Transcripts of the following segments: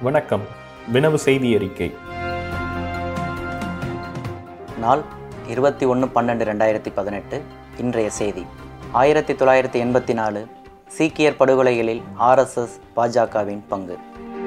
வணக்கம் வினவு செய்தி அறிக்கை நாள் இருபத்தி ஒன்று பன்னெண்டு ரெண்டாயிரத்தி பதினெட்டு இன்றைய செய்தி ஆயிரத்தி தொள்ளாயிரத்தி எண்பத்தி நாலு சீக்கியர் படுகொலைகளில் ஆர்எஸ்எஸ் பாஜகவின் பங்கு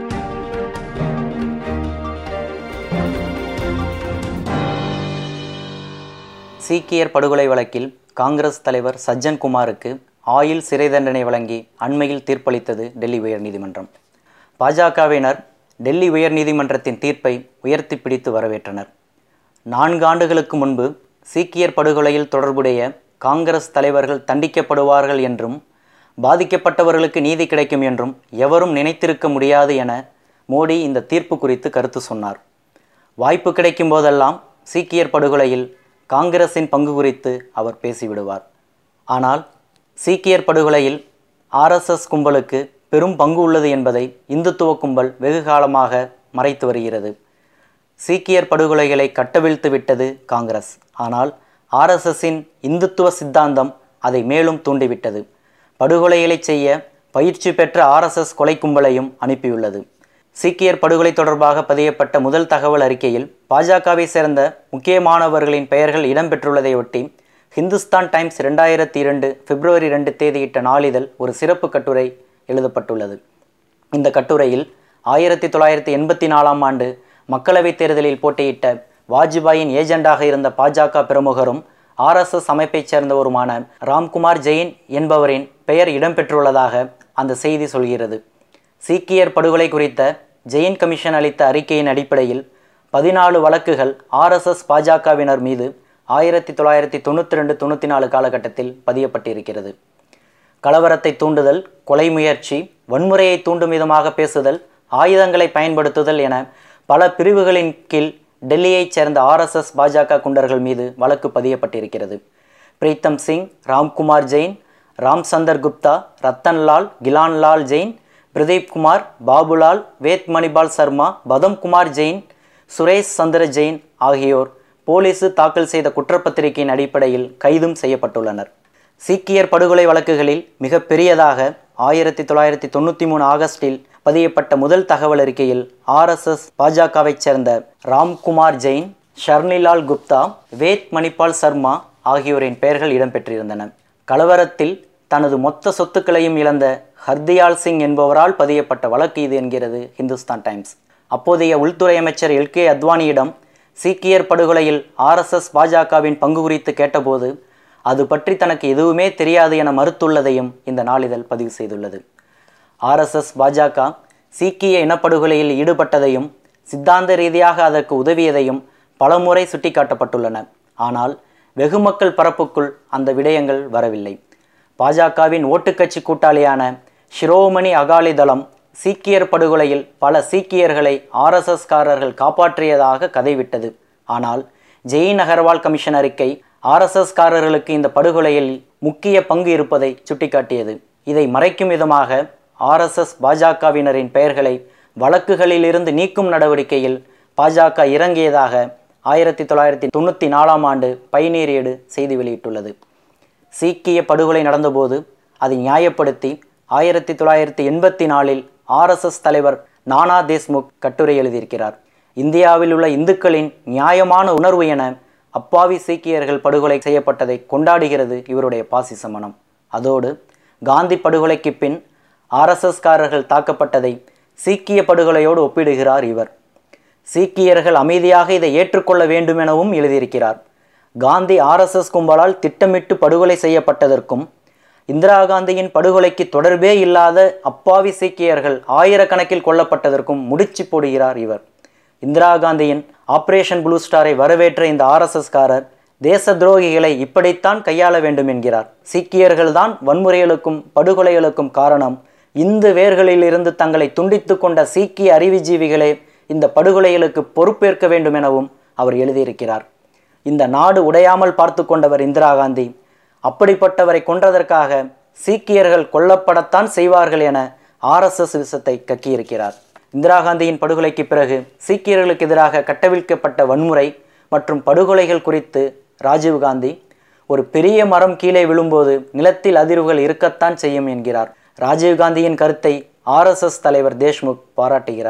சீக்கியர் படுகொலை வழக்கில் காங்கிரஸ் தலைவர் சஜ்ஜன் குமாருக்கு ஆயுள் சிறை தண்டனை வழங்கி அண்மையில் தீர்ப்பளித்தது டெல்லி உயர்நீதிமன்றம் பாஜகவினர் டெல்லி உயர்நீதிமன்றத்தின் தீர்ப்பை உயர்த்தி பிடித்து வரவேற்றனர் நான்கு ஆண்டுகளுக்கு முன்பு சீக்கியர் படுகொலையில் தொடர்புடைய காங்கிரஸ் தலைவர்கள் தண்டிக்கப்படுவார்கள் என்றும் பாதிக்கப்பட்டவர்களுக்கு நீதி கிடைக்கும் என்றும் எவரும் நினைத்திருக்க முடியாது என மோடி இந்த தீர்ப்பு குறித்து கருத்து சொன்னார் வாய்ப்பு கிடைக்கும் போதெல்லாம் சீக்கியர் படுகொலையில் காங்கிரசின் பங்கு குறித்து அவர் பேசிவிடுவார் ஆனால் சீக்கியர் படுகொலையில் ஆர்எஸ்எஸ் கும்பலுக்கு பெரும் பங்கு உள்ளது என்பதை இந்துத்துவ கும்பல் வெகு காலமாக மறைத்து வருகிறது சீக்கியர் படுகொலைகளை கட்டவிழ்த்து விட்டது காங்கிரஸ் ஆனால் ஆர்எஸ்எஸின் இந்துத்துவ சித்தாந்தம் அதை மேலும் தூண்டிவிட்டது படுகொலைகளை செய்ய பயிற்சி பெற்ற ஆர்எஸ்எஸ் கொலை கும்பலையும் அனுப்பியுள்ளது சீக்கியர் படுகொலை தொடர்பாக பதியப்பட்ட முதல் தகவல் அறிக்கையில் பாஜகவை சேர்ந்த முக்கியமானவர்களின் பெயர்கள் இடம்பெற்றுள்ளதையொட்டி ஹிந்துஸ்தான் டைம்ஸ் ரெண்டாயிரத்தி இரண்டு பிப்ரவரி ரெண்டு தேதியிட்ட நாளிதழ் ஒரு சிறப்பு கட்டுரை எழுதப்பட்டுள்ளது இந்த கட்டுரையில் ஆயிரத்தி தொள்ளாயிரத்தி எண்பத்தி நாலாம் ஆண்டு மக்களவைத் தேர்தலில் போட்டியிட்ட வாஜ்பாயின் ஏஜெண்டாக இருந்த பாஜக பிரமுகரும் ஆர்எஸ்எஸ் அமைப்பைச் சேர்ந்தவருமான ராம்குமார் ஜெயின் என்பவரின் பெயர் இடம்பெற்றுள்ளதாக அந்த செய்தி சொல்கிறது சீக்கியர் படுகொலை குறித்த ஜெயின் கமிஷன் அளித்த அறிக்கையின் அடிப்படையில் பதினாலு வழக்குகள் ஆர்எஸ்எஸ் பாஜகவினர் மீது ஆயிரத்தி தொள்ளாயிரத்தி தொண்ணூற்றி ரெண்டு தொண்ணூற்றி நாலு காலகட்டத்தில் பதியப்பட்டிருக்கிறது கலவரத்தை தூண்டுதல் கொலை முயற்சி வன்முறையை தூண்டும் விதமாக பேசுதல் ஆயுதங்களை பயன்படுத்துதல் என பல பிரிவுகளின் கீழ் டெல்லியைச் சேர்ந்த ஆர்எஸ்எஸ் பாஜக குண்டர்கள் மீது வழக்கு பதியப்பட்டிருக்கிறது பிரீத்தம் சிங் ராம்குமார் ஜெயின் ராம் சந்தர் குப்தா ரத்தன்லால் கிலான்லால் ஜெயின் பிரதீப் குமார் பாபுலால் வேத் மணிபால் சர்மா பதம் குமார் ஜெயின் சுரேஷ் சந்திர ஜெயின் ஆகியோர் போலீசு தாக்கல் செய்த குற்றப்பத்திரிகையின் அடிப்படையில் கைதும் செய்யப்பட்டுள்ளனர் சீக்கியர் படுகொலை வழக்குகளில் மிக பெரியதாக ஆயிரத்தி தொள்ளாயிரத்தி தொண்ணூற்றி மூணு ஆகஸ்டில் பதியப்பட்ட முதல் தகவல் அறிக்கையில் ஆர்எஸ்எஸ் பாஜகவைச் சேர்ந்த ராம்குமார் ஜெயின் ஷர்னிலால் குப்தா வேத் மணிபால் சர்மா ஆகியோரின் பெயர்கள் இடம்பெற்றிருந்தன கலவரத்தில் தனது மொத்த சொத்துக்களையும் இழந்த ஹர்தியால் சிங் என்பவரால் பதியப்பட்ட வழக்கு இது என்கிறது ஹிந்துஸ்தான் டைம்ஸ் அப்போதைய உள்துறை அமைச்சர் எல் கே அத்வானியிடம் சீக்கியர் படுகொலையில் ஆர்எஸ்எஸ் பாஜகவின் பங்கு குறித்து கேட்டபோது அது பற்றி தனக்கு எதுவுமே தெரியாது என மறுத்துள்ளதையும் இந்த நாளிதழ் பதிவு செய்துள்ளது ஆர்எஸ்எஸ் பாஜக சீக்கிய இனப்படுகொலையில் ஈடுபட்டதையும் சித்தாந்த ரீதியாக அதற்கு உதவியதையும் பலமுறை சுட்டிக்காட்டப்பட்டுள்ளன ஆனால் வெகுமக்கள் பரப்புக்குள் அந்த விடயங்கள் வரவில்லை பாஜகவின் ஓட்டுக்கட்சி கூட்டாளியான ஷிரோமணி அகாலி தளம் சீக்கியர் படுகொலையில் பல சீக்கியர்களை ஆர்எஸ்எஸ்காரர்கள் காப்பாற்றியதாக கதைவிட்டது ஆனால் ஜெயின் அகர்வால் கமிஷன் அறிக்கை ஆர்எஸ்எஸ்காரர்களுக்கு இந்த படுகொலையில் முக்கிய பங்கு இருப்பதை சுட்டிக்காட்டியது இதை மறைக்கும் விதமாக ஆர்எஸ்எஸ் பாஜகவினரின் பெயர்களை வழக்குகளிலிருந்து நீக்கும் நடவடிக்கையில் பாஜக இறங்கியதாக ஆயிரத்தி தொள்ளாயிரத்தி தொண்ணூற்றி நாலாம் ஆண்டு பயனீரியேடு செய்தி வெளியிட்டுள்ளது சீக்கிய படுகொலை நடந்தபோது அதை நியாயப்படுத்தி ஆயிரத்தி தொள்ளாயிரத்தி எண்பத்தி நாலில் ஆர்எஸ்எஸ் தலைவர் நானா தேஷ்முக் கட்டுரை எழுதியிருக்கிறார் இந்தியாவில் உள்ள இந்துக்களின் நியாயமான உணர்வு என அப்பாவி சீக்கியர்கள் படுகொலை செய்யப்பட்டதை கொண்டாடுகிறது இவருடைய பாசிச மனம் அதோடு காந்தி படுகொலைக்கு பின் ஆர்எஸ்எஸ்காரர்கள் தாக்கப்பட்டதை சீக்கிய படுகொலையோடு ஒப்பிடுகிறார் இவர் சீக்கியர்கள் அமைதியாக இதை ஏற்றுக்கொள்ள வேண்டும் எனவும் எழுதியிருக்கிறார் காந்தி ஆர்எஸ்எஸ் கும்பலால் திட்டமிட்டு படுகொலை செய்யப்பட்டதற்கும் இந்திரா காந்தியின் படுகொலைக்கு தொடர்பே இல்லாத அப்பாவி சீக்கியர்கள் ஆயிரக்கணக்கில் கொல்லப்பட்டதற்கும் முடிச்சு போடுகிறார் இவர் இந்திரா காந்தியின் ஆபரேஷன் ப்ளூ ஸ்டாரை வரவேற்ற இந்த ஆர்எஸ்எஸ்காரர் தேச துரோகிகளை இப்படித்தான் கையாள வேண்டும் என்கிறார் சீக்கியர்கள்தான் வன்முறைகளுக்கும் படுகொலைகளுக்கும் காரணம் இந்து வேர்களிலிருந்து தங்களை துண்டித்து கொண்ட சீக்கிய அறிவுஜீவிகளே இந்த படுகொலைகளுக்கு பொறுப்பேற்க வேண்டும் எனவும் அவர் எழுதியிருக்கிறார் இந்த நாடு உடையாமல் பார்த்து கொண்டவர் இந்திரா காந்தி அப்படிப்பட்டவரை கொன்றதற்காக சீக்கியர்கள் கொல்லப்படத்தான் செய்வார்கள் என ஆர்எஸ்எஸ் விஷத்தை கக்கியிருக்கிறார் இந்திரா காந்தியின் படுகொலைக்கு பிறகு சீக்கியர்களுக்கு எதிராக கட்டவிழ்க்கப்பட்ட வன்முறை மற்றும் படுகொலைகள் குறித்து ராஜீவ்காந்தி ஒரு பெரிய மரம் கீழே விழும்போது நிலத்தில் அதிர்வுகள் இருக்கத்தான் செய்யும் என்கிறார் ராஜீவ்காந்தியின் கருத்தை ஆர்எஸ்எஸ் தலைவர் தேஷ்முக் பாராட்டுகிறார்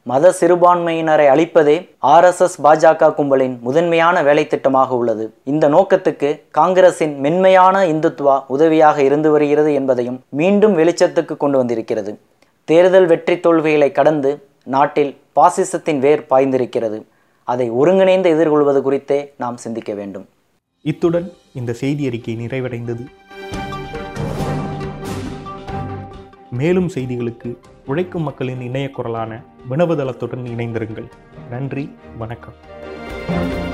மத சிறுபான்மையினரை அழிப்பதே ஆர்எஸ்எஸ் பாஜக கும்பலின் முதன்மையான வேலை திட்டமாக உள்ளது இந்த நோக்கத்துக்கு காங்கிரசின் மென்மையான இந்துத்துவா உதவியாக இருந்து வருகிறது என்பதையும் மீண்டும் வெளிச்சத்துக்கு கொண்டு வந்திருக்கிறது தேர்தல் வெற்றி தோல்விகளை கடந்து நாட்டில் பாசிசத்தின் வேர் பாய்ந்திருக்கிறது அதை ஒருங்கிணைந்து எதிர்கொள்வது குறித்தே நாம் சிந்திக்க வேண்டும் இத்துடன் இந்த செய்தி அறிக்கை நிறைவடைந்தது மேலும் செய்திகளுக்கு உழைக்கும் மக்களின் இணைய குரலான வினவுதளத்துடன் இணைந்திருங்கள் நன்றி வணக்கம்